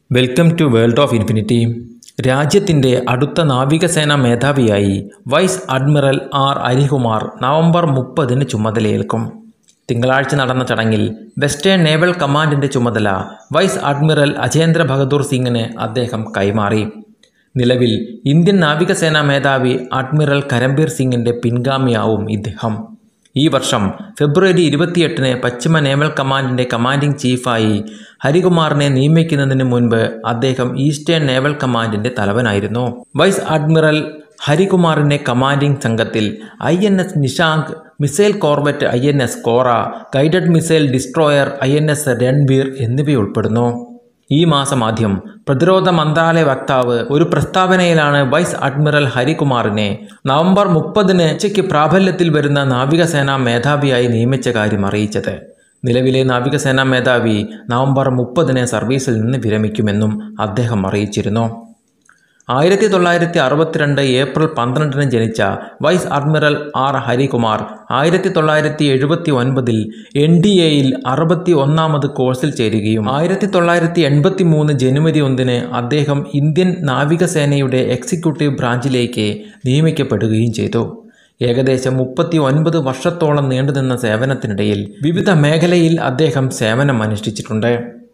welcome to world of infinity രാജ്യത്തിൻ്റെ അടുത്ത നാവികസേനാ മേധാവിയായി vice admiral R Harikumar November മുപ്പതിന് ചുമതലയേൽക്കും തിങ്കളാഴ്ച നടന്ന ചടങ്ങിൽ വെസ്റ്റേൺ നേവൽ കമാൻഡിൻ്റെ ചുമതല വൈസ് അഡ്മിറൽ അജേന്ദ്ര ബഹദൂർ സിംഗിന് അദ്ദേഹം കൈമാറി നിലവിൽ ഇന്ത്യൻ നാവികസേനാ മേധാവി അഡ്മിറൽ കരംബീർ സിംഗിൻ്റെ പിൻഗാമിയാവും ഇദ്ദേഹം ഈ വർഷം ഫെബ്രുവരി ഇരുപത്തിയെട്ടിന് പശ്ചിമ നേവൽ കമാൻഡിൻ്റെ കമാൻഡിംഗ് ചീഫായി ഹരികുമാറിനെ നിയമിക്കുന്നതിന് മുൻപ് അദ്ദേഹം ഈസ്റ്റേൺ നേവൽ കമാൻഡിൻ്റെ തലവനായിരുന്നു വൈസ് അഡ്മിറൽ ഹരികുമാറിൻ്റെ കമാൻഡിംഗ് സംഘത്തിൽ I N S Nishank missile corvette I N S Kora guided missile destroyer I N S Ranbir എന്നിവയുൾപ്പെടുന്നു ഈ മാസം ആദ്യം പ്രതിരോധ മന്ത്രാലയ വക്താവ് ഒരു പ്രസ്താവനയിലാണ് വൈസ് അഡ്മിറൽ ഹരികുമാറിനെ നവംബർ മുപ്പതിന് ഉച്ചയ്ക്ക് പ്രാബല്യത്തിൽ വരുന്ന നാവികസേനാ മേധാവിയായി നിയമിച്ച കാര്യം അറിയിച്ചത് നിലവിലെ നാവികസേനാ മേധാവി നവംബർ മുപ്പതിന് സർവീസിൽ നിന്ന് വിരമിക്കുമെന്നും അദ്ദേഹം അറിയിച്ചിരുന്നു ആയിരത്തി തൊള്ളായിരത്തി അറുപത്തിരണ്ട് ഏപ്രിൽ പന്ത്രണ്ടിന് ജനിച്ച വൈസ് അഡ്മിറൽ ആർ ഹരികുമാർ ആയിരത്തി തൊള്ളായിരത്തി എഴുപത്തി ഒൻപതിൽ എൻ ഡി എയിൽ അറുപത്തി ഒന്നാമത് കോഴ്സിൽ ചേരുകയും ആയിരത്തി തൊള്ളായിരത്തി എൺപത്തി മൂന്ന് ജനുവരി ഒന്നിന് അദ്ദേഹം ഇന്ത്യൻ നാവികസേനയുടെ എക്സിക്യൂട്ടീവ് ബ്രാഞ്ചിലേക്ക് നിയമിക്കപ്പെടുകയും ചെയ്തു ഏകദേശം മുപ്പത്തി ഒൻപത് വർഷത്തോളം നീണ്ടുനിന്ന സേവനത്തിനിടയിൽ വിവിധ മേഖലയിൽ അദ്ദേഹം സേവനം അനുഷ്ഠിച്ചിട്ടുണ്ട്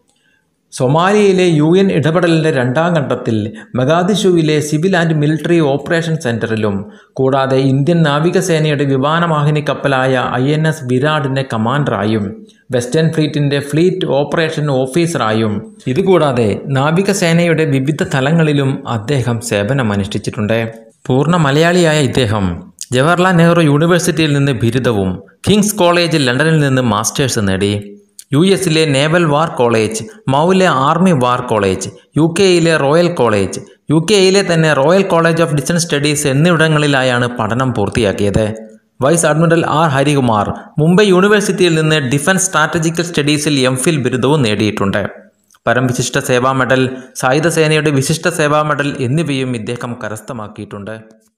സൊമാലിയയിലെ യു എൻ ഇടപെടലിൻ്റെ രണ്ടാം ഘട്ടത്തിൽ മഗാദിഷുവിലെ സിവിൽ ആൻഡ് മിലിറ്ററി ഓപ്പറേഷൻ സെൻറ്ററിലും കൂടാതെ ഇന്ത്യൻ നാവികസേനയുടെ വിമാനവാഹിനി കപ്പലായ ഐ എൻ എസ് വിരാടിൻ്റെ കമാൻഡറായും വെസ്റ്റേൺ ഫ്ലീറ്റിൻ്റെ ഫ്ലീറ്റ് ഓപ്പറേഷൻ ഓഫീസറായും ഇതുകൂടാതെ നാവികസേനയുടെ വിവിധ തലങ്ങളിലും അദ്ദേഹം സേവനമനുഷ്ഠിച്ചിട്ടുണ്ട് പൂർണ്ണ മലയാളിയായ ഇദ്ദേഹം ജവഹർലാൽ നെഹ്റു യൂണിവേഴ്സിറ്റിയിൽ നിന്ന് ബിരുദവും കിങ്സ് കോളേജ് ലണ്ടനിൽ നിന്ന് മാസ്റ്റേഴ്സ് നേടി യു എസിലെ നേവൽ വാർ കോളേജ് മൗലെ ആർമി വാർ കോളേജ് യു കെയിലെ റോയൽ കോളേജ് യു കെയിലെ തന്നെ royal college of defence studies എന്നിവിടങ്ങളിലായാണ് പഠനം പൂർത്തിയാക്കിയത് vice admiral R Harikumar Mumbai യൂണിവേഴ്സിറ്റിയിൽ നിന്ന് ഡിഫൻസ് സ്ട്രാറ്റജിക്കൽ സ്റ്റഡീസിൽ എം ഫിൽ ബിരുദവും നേടിയിട്ടുണ്ട് പരംവിശിഷ്ട സേവാ മെഡൽ സായുധ സേനയുടെ വിശിഷ്ട സേവാ മെഡൽ എന്നിവയും ഇദ്ദേഹം കരസ്ഥമാക്കിയിട്ടുണ്ട്